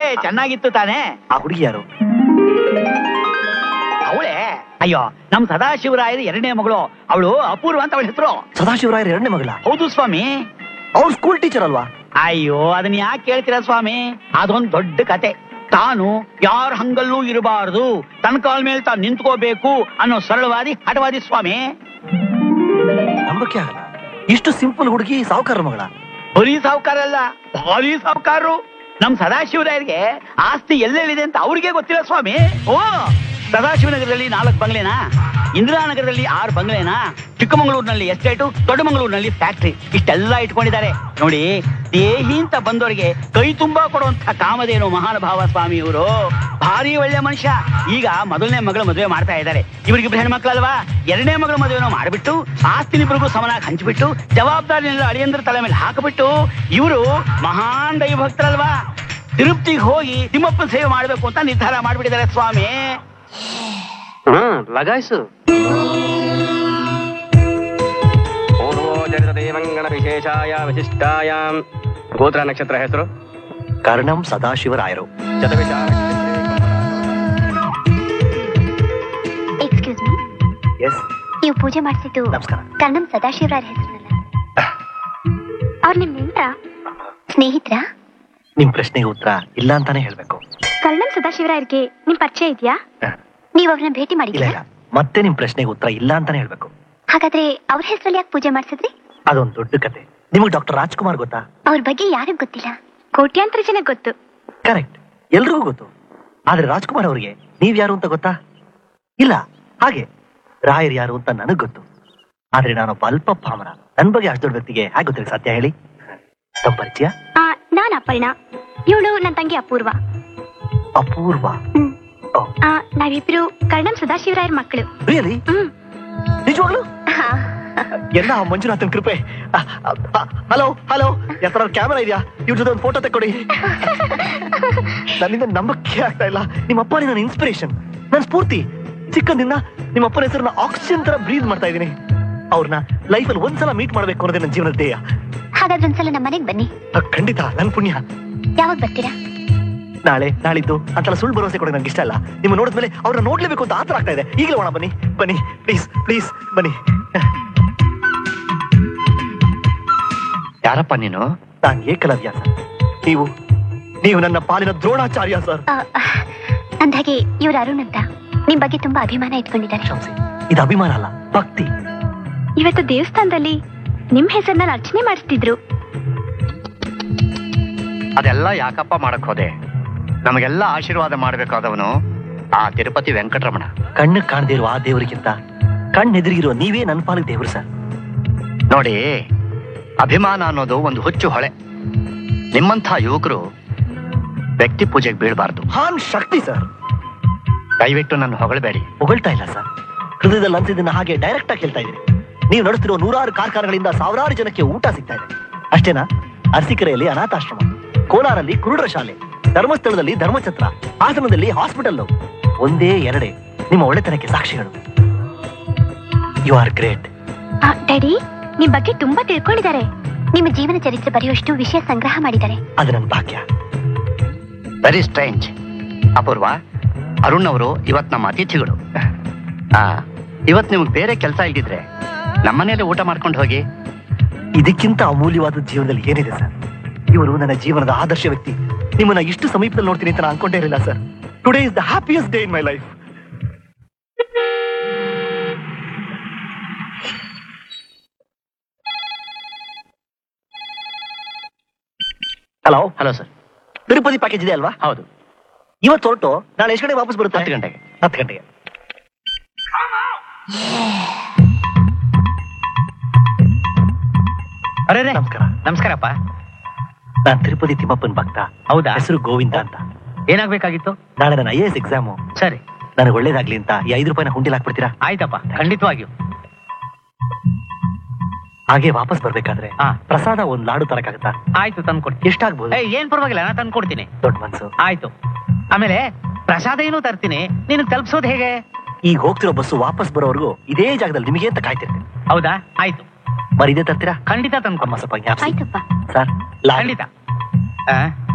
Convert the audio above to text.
ಚೆನ್ನಾಗಿತ್ತು ತಾನೇ ಆ ಹುಡುಗಿ ಯಾರು ಅವಳೇ ಅಯ್ಯೋ ನಮ್ ಸದಾಶಿವರಾಯರ ಎರಡನೇ ಮಗಳು ಅವಳು ಅಪೂರ್ವ ಅಂತ ಅವಳ ಹೆಸರು ಸದಾಶಿವರಾಯರ ಎರಡನೇ ಮಗಳ ಹೌದು ಸ್ವಾಮಿ ಅವ್ರು ಸ್ಕೂಲ್ ಟೀಚರ್ ಅಲ್ವಾ ಅಯ್ಯೋ ಅದನ್ನ ಯಾಕೆ ಕೇಳ್ತೀರಾ ಸ್ವಾಮಿ ಅದೊಂದ್ ದೊಡ್ಡ ಕತೆ ತಾನು ಯಾರ ಹಂಗಲ್ಲೂ ಇರಬಾರದು ತನ್ನ ಕಾಲ್ ಮೇಲೆ ತಾನು ನಿಂತ್ಕೋಬೇಕು ಅನ್ನೋ ಸರಳವಾದಿ ಹಠವಾದಿ ಸ್ವಾಮಿ ನಂಬಕ್ಕೆ ಆಗಲ್ಲ ಇಷ್ಟು ಸಿಂಪಲ್ ಹುಡುಗಿ ಸಾವುಕಾರ ಮಗಳ ಬರೀ ಸಾವುಕಾರ ಅಲ್ಲ ಭಾರಿ ಸಾವುಕಾರರು ನಮ್ ಸದಾಶಿವರಾಯರಿಗೆ ಆಸ್ತಿ ಎಲ್ಲೆಲ್ಲಿದೆ ಅಂತ ಅವ್ರಿಗೆ ಗೊತ್ತಿಲ್ಲ ಸ್ವಾಮಿ ಓ ಸದಾಶಿವನಗರದಲ್ಲಿ ನಾಲ್ಕು ಬಂಗ್ಲೆನಾ ಇಂದಿರಾನಗರದಲ್ಲಿ ಆರು ಬಂಗ್ಲೆನಾ ಚಿಕ್ಕಮಗಳೂರಿನಲ್ಲಿ ಎಸ್ಟೇಟು ದೊಡ್ಡಮಗಳೂರಿನಲ್ಲಿ ಫ್ಯಾಕ್ಟ್ರಿ ಇಷ್ಟೆಲ್ಲ ಇಟ್ಕೊಂಡಿದ್ದಾರೆ ನೋಡಿ ದೇಹಿ ಅಂತ ಬಂದವರಿಗೆ ಕೈ ತುಂಬಾ ಕೊಡುವಂತ ಕಾಮಧೇನು ಮಹಾನುಭಾವ ಸ್ವಾಮಿ ಇವರು ಭಾರಿ ಒಳ್ಳೆ ಮನುಷ್ಯ ಈಗ ಮೊದಲನೇ ಮಗಳು ಮದುವೆ ಮಾಡ್ತಾ ಇದ್ದಾರೆ ಇವರಿಗಿಬ್ರು ಹೆಣ್ಮಕ್ಳಲ್ವಾ ಎರಡನೇ ಮಗಳ ಮದುವೆನೂ ಮಾಡಿಬಿಟ್ಟು ಆಸ್ತಿನಿಬ್ರಿಗೂ ಸಮನಾಗಿ ಹಂಚಿಬಿಟ್ಟು ಜವಾಬ್ದಾರಿನೆಲ್ಲ ಅಳಿಯಂದ್ರ ತಲೆ ಮೇಲೆ ಹಾಕಿಬಿಟ್ಟು ಇವರು ಮಹಾನ್ ದೈವಭಕ್ತರಲ್ವಾ ತಿರುಪ್ತಿಗೆ ಹೋಗಿ ತಿಮ್ಮಪ್ಪನ ಸೇವೆ ಮಾಡಬೇಕು ಅಂತ ನಿರ್ಧಾರ ಮಾಡ್ಬಿಟ್ಟಿದ್ದಾರೆ ಸ್ವಾಮಿ ಹ್ಮ್ ಲಗಾಯಿಸು ಪೂರ್ವೋಜರಿತ ದೇವಂಗಣ ವಿಶೇಷಾಯ ವಿಶಿಷ್ಟಾಯಾಂ ಗೋತ್ರ ನಕ್ಷತ್ರ ಹೆಸರು ಕರ್ಣಂ ಸದಾಶಿವರಾಯರು ಶತವಿಶಾಲ ಎಕ್ಸ್ಕ್ಯೂಸ್ ಮೀ ಎಸ್ ನೀವು ಪೂಜೆ ಮಾಡಿಸಿದ್ದು ನಮಸ್ಕಾರ ಕರ್ಣಂ ಸದಾಶಿವರಾಯರ ಹೆಸರಲ್ಲ ಅವ್ರು ನಿಮ್ ನೆಂಟ್ರ ಸ್ನೇಹಿತರ ನಿಮ್ ಪ್ರಶ್ನೆಗೆ ಉತ್ತರ ಇಲ್ಲ ಅಂತಾನೆ ಹೇಳ್ಬೇಕು ಕರ್ಣಂ ಸದಾಶಿವರಾಯರಿಗೆ ನಿಮ್ ಪರಿಚಯ ಇದೆಯಾ ಹ. ನೀವು ಅವ್ರನ್ನ ಭೇಟಿ ಇಲ್ಲ ಮಾಡಿದ್ದೀರಾ ಇಲ್ಲ ಮತ್ತೆ ನಿಮ್ ಪ್ರಶ್ನೆಗೆ ಉತ್ತರ ಇಲ್ಲ ಅಂತಾನೆ ಹೇಳ್ಬೇಕು ಹಾಗಾದ್ರೆ ಅವ್ರ ಹೆಸರಲ್ಲಿ ಯಾಕೆ ಪೂಜೆ ಮಾಡಿಸಿದ್ರಿ ಅದೊಂದು ದೊಡ್ಡ ಕತೆ ನಿಮಗೆ ಡಾಕ್ಟರ್ ರಾಜ್ಕುಮಾರ್ ಗೊತ್ತಾ ಅವ್ರ ಬಗ್ಗೆ ಯಾರಿಗ್ ಗೊತ್ತಿಲ್ಲ ಕೋಟ್ಯಾಂತರ ಜನ ಗೊತ್ತು ಕರೆಕ್ಟ್ ಎಲ್ರಿಗೂ ಗೊತ್ತು ಆದ್ರೆ ರಾಜ್ಕುಮಾರ್ ಅವರಿಗೆ ನೀವ್ ಯಾರು ಅಂತ ಗೊತ್ತಾ ಇಲ್ಲ ಹಾಗೆ ರಾಯರ್ ಯಾರು ಅಂತ ನನಗ್ ಗೊತ್ತು ಆದ್ರೆ ನಾನೊಬ್ಬ ಅಲ್ಪ ಪಾಮರ ನನ್ ಬಗ್ಗೆ ಅಷ್ಟು ದೊಡ್ಡ ವ್ಯಕ್ತಿಗೆ ಹೇಗೆ ಗೊತ್ತಿಲ್ಲ ಸತ್ಯ ಹೇಳಿ ತಮ್ಮ ಪರಿಚಯ ಆ, ನಾನ್ ಅಪರ್ಣ ಇವಳು ನನ್ನ ತಂಗಿ ಅಪೂರ್ವ ಅಪೂರ್ವ ಹ್ಮ್. ಓ, ಆ, ನಾವಿಬ್ರು ಕರ್ಣಂ ಸದಾಶಿವರಾಯರ ಮಕ್ಕಳು really? ಹ್ಮ್ ನಿಜವಾಗ್ಲು ಹಾ. ಎಲ್ಲ ಆ ಮಂಜುನಾಥನ್ ಕೃಪೆ ಹಲೋ ಹಲೋ ಯಾತ್ರ ಕ್ಯಾಮರಾ ಇದೆಯಾ ಇವ್ರ ಜೊತೆ ಒಂದು ಫೋಟೋ ತಕ್ಕೊಡಿ ನನ್ನಿಂದ ನಂಬಕ್ಕೆ ಆಗ್ತಾ ಇಲ್ಲ ನಿಮ್ಮ ಅಪ್ಪನೇ ನನ್ನ ಇನ್ಸ್ಪಿರೇಷನ್ ನನ್ನ ಸ್ಫೂರ್ತಿ ಚಿಕ್ಕಂದಿಂದ ನಿಮ್ಮ ಅಪ್ಪನ ಹೆಸರನ್ನ ಆಕ್ಸಿಜನ್ ತರ ಬ್ರೀದ್ ಮಾಡ್ತಾ ಇದ್ದೀನಿ ಅವ್ರನ್ನ ಲೈಫಲ್ಲಿ ಒಂದ್ಸಲ ಮೀಟ್ ಮಾಡ್ಬೇಕು ಅನ್ನೋದೇ ನನ್ನ ಜೀವನದ ಧ್ಯೇಯ ಹಾಗಾದ್ರೆ ಒಂದ್ಸಲ ನಮ್ಮ ಮನೆಗ್ ಬನ್ನಿ ಆ, ಖಂಡಿತ ನನ್ ಪುಣ್ಯ ಯಾವಾಗ ಬರ್ತೀರಾ ನಾಳೆ ನಾಳಿದ್ದು ಅಂತೆಲ್ಲ ಸುಳ್ಳು ಭರವಸೆ ಕೊಡೋದು ನಂಗೆ ಇಷ್ಟ ಇಲ್ಲ ನಿಮ್ಮ ನೋಡಿದ್ಮೇಲೆ ಅವ್ರನ್ನ ನೋಡ್ಲೇಬೇಕು ಅಂತ ಆತರ ಆಗ್ತಾ ಇದೆ ಈಗಲೇ ಹೋಣ ಬನ್ನಿ ಬನ್ನಿ ಪ್ಲೀಸ್ ಪ್ಲೀಸ್ ಬನ್ನಿ ಯಾರಪ್ಪ ನೀನು ನಾನು ಏಕಲವ್ಯ ಸರ್ ನೀವು ನೀವು ನನ್ನ ಪಾಲಿನ ದ್ರೋಣಾಚಾರ್ಯ ಸರ್ ಆ, ಆ, ಅಂದ್ಹಾಗೆ ಇವ್ರು ಅರುಣ್ ಅಂತ ನಿಮ್ ಬಗ್ಗೆ ತುಂಬಾ ಅಭಿಮಾನ ಇಟ್ಕೊಂಡಿದ್ದಾರೆ ಕ್ಷಮಿಸಿ ಇದು ಅಭಿಮಾನ ಅಲ್ಲ ಭಕ್ತಿ ಇವತ್ತು ದೇವಸ್ಥಾನದಲ್ಲಿ ನಿಮ್ ಹೆಸರನ್ನ ಅರ್ಚನೆ ಮಾಡಿಸ್ತಿದ್ರು ಅದೆಲ್ಲ ಯಾಕಪ್ಪ ಮಾಡಕ್ ಹೋದೆ ನಮಗೆಲ್ಲ ಆಶೀರ್ವಾದ ಮಾಡ್ಬೇಕಾದವನು ಆ ತಿರುಪತಿ ವೆಂಕಟರಮಣ ಕಣ್ಣು ಕಾಣದೇ ಇರುವ ಆ ದೇವರಿಗಿಂತ ಕಣ್ಣೆದುರಿಗಿರುವ ನೀವೇ ನನ್ನ ಪಾಲಿಗೆ ದೇವರು ಸರ್ ನೋಡಿ ಅಭಿಮಾನ ಅನ್ನೋದು ಒಂದು ಹುಚ್ಚು ಹೊಳೆ ನಿಮ್ಮಂಥ ಯುವಕರು ವ್ಯಕ್ತಿ ಪೂಜೆಗೆ ಬೀಳಬಾರ್ದು ಹಾನ್ ಶಕ್ತಿ ಸರ್ ದಯವಿಟ್ಟು ನನ್ನ ಹೊಗಳಬೇಡಿ ಹೊಗಳ್ತಾ ಇಲ್ಲ ಸರ್ ಹೃದಯದಲ್ಲಿ ಅನ್ಸಿದ್ದನ್ನ ಹಾಗೆ ಡೈರೆಕ್ಟ್ ಆಗಿ ಹೇಳ್ತಾ ಇದ್ದೀನಿ ನೀವು ನಡೆಸ್ತಿರೋ ನೂರಾರು ಕಾರ್ಖಾನೆಗಳಿಂದ ಸಾವಿರಾರು ಜನಕ್ಕೆ ಊಟ ಸಿಗ್ತಾ ಇದೆ ಅಷ್ಟೇನಾ ಅರಸೀಕೆರೆಯಲ್ಲಿ ಅನಾಥಾಶ್ರಮ ಕೋಲಾರಲ್ಲಿ ಕುರುಡರ ಶಾಲೆ ಧರ್ಮಸ್ಥಳದಲ್ಲಿ ಧರ್ಮಛತ್ರ ಹಾಸನದಲ್ಲಿ ಹಾಸ್ಪಿಟಲ್ ಒಂದೇ ಎರಡೇ ನಿಮ್ಮ ಒಳ್ಳೆತನಕ್ಕೆ ಸಾಕ್ಷಿಗಳು ಯು ಆರ್ ಗ್ರೇಟ್ ಡ್ಯಾಡಿ ನಿಮ್ ಬಗ್ಗೆ ತುಂಬಾ ತಿಳ್ಕೊಂಡಿದ್ದಾರೆ ನಿಮ್ಮ ಜೀವನ ಚರಿತ್ರೆ ಬರೆಯುವಷ್ಟು ವಿಷಯ ಸಂಗ್ರಹ ಮಾಡಿದ್ದಾರೆ ಅದು ನನ್ನ ಭಾಗ್ಯ ವೆರಿ ಸ್ಟ್ರೇಂಜ್ ಅಪೂರ್ವ ಅರುಣ್ ಅವರು ಇವತ್ ನಮ್ಮ ಅತಿಥಿಗಳು ಆ ಇವತ್ ನಿಮ್ಗೆ ಬೇರೆ ಕೆಲಸ ಇಲ್ದಿದ್ರೆ ನಮ್ಮನೇಲೆ ಊಟ ಮಾಡ್ಕೊಂಡು ಹೋಗಿ ಇದಕ್ಕಿಂತ ಅಮೂಲ್ಯವಾದ ಜೀವನದಲ್ಲಿ ಏನಿದೆ ಸರ್ ಇವರು ನನ್ನ ಜೀವನದ ಆದರ್ಶ ವ್ಯಕ್ತಿ ನಿಮ್ಮನ್ನ ಇಷ್ಟು ಸಮೀಪದಲ್ಲಿ ನೋಡ್ತೀನಿ ಅಂತ ನಾನು ಅನ್ಕೊಂಡೇ ಇರಲಿಲ್ಲ sir today is the happiest day in my life hello hello sir Tirupati package ಇದೆ ಅಲ್ವಾ ಹೌದು ಇವತ್ತು ಹೊರಟು ನಾಳೆ ಎಷ್ಟು ಗಂಟೆಗೆ ವಾಪಸ್ ಬರುತ್ತೆ ಹತ್ತು ಗಂಟೆಗೆ ಹತ್ತು ಗಂಟೆಗೆ ಅರೆ ನಮಸ್ಕಾರ ನಮಸ್ಕಾರಪ್ಪ ನಾನು ತಿರುಪತಿ ತಿಮ್ಮಪ್ಪನ ಭಕ್ತ ಹೌದಾ ಹೆಸರು ಗೋವಿಂದ ಅಂತ ಏನಾಗ್ಬೇಕಾಗಿತ್ತು ನಾಳೆ ನನ್ನ ಐ ಎಸ್ ಎಕ್ಸಾಮು ಸರಿ ನನಗೆ ಒಳ್ಳೇದಾಗ್ಲಿ ಅಂತ ಈ ಐದು ರೂಪಾಯಿನ ಹುಂಡಿಲ್ ಹಾಕ್ಬಿಡ್ತೀರಾ ಆಯ್ತಪ್ಪ ಖಂಡಿತವಾಗಿಯೂ ಹಾಗೆ ವಾಪಸ್ ಬರ್ಬೇಕಾದ್ರೆ ಹಾ. ಪ್ರಸಾದ ಒಂದ್ ಲಾಡು ತರಕಾಗತ್ತಾ ಆಯ್ತು ತಂದ್ಕೊಡ್ತೀನಿ ಎಷ್ಟಾಗ್ಬೋದು ಏ ಏನ್ ಪರವಾಗಿಲ್ಲ ನಾನು ತಂದ್ಕೊಡ್ತೀನಿ ದೊಡ್ಡ ಮನ್ಸು ಆಯ್ತು ಆಮೇಲೆ ಪ್ರಸಾದ ಏನೂ ತರ್ತೀನಿ ನೀನು ತಲುಪಿಸೋದು ಹೇಗೆ ಈಗ ಹೋಗ್ತಿರೋ ಬಸ್ಸು ವಾಪಸ್ ಬರೋವರೆಗೂ ಇದೇ ಜಾಗದಲ್ಲಿ ನಿಮಗೆ ಅಂತ ಕಾಯ್ತಿರ್ತೀನಿ ಹೌದಾ ಆಯ್ತು ಮರಿ ಇದೇ ತರ್ತೀರಾ ಖಂಡಿತ ತಂದ್ಕೊಮ್ಮ ಅಮ್ಮ ಸ್ವಲ್ಪ ಜ್ಞಾಪಿಸಿ ಆಯ್ತಪ್ಪ ಸರ್ ಲಾಡು ಖಂಡಿತ ಆ,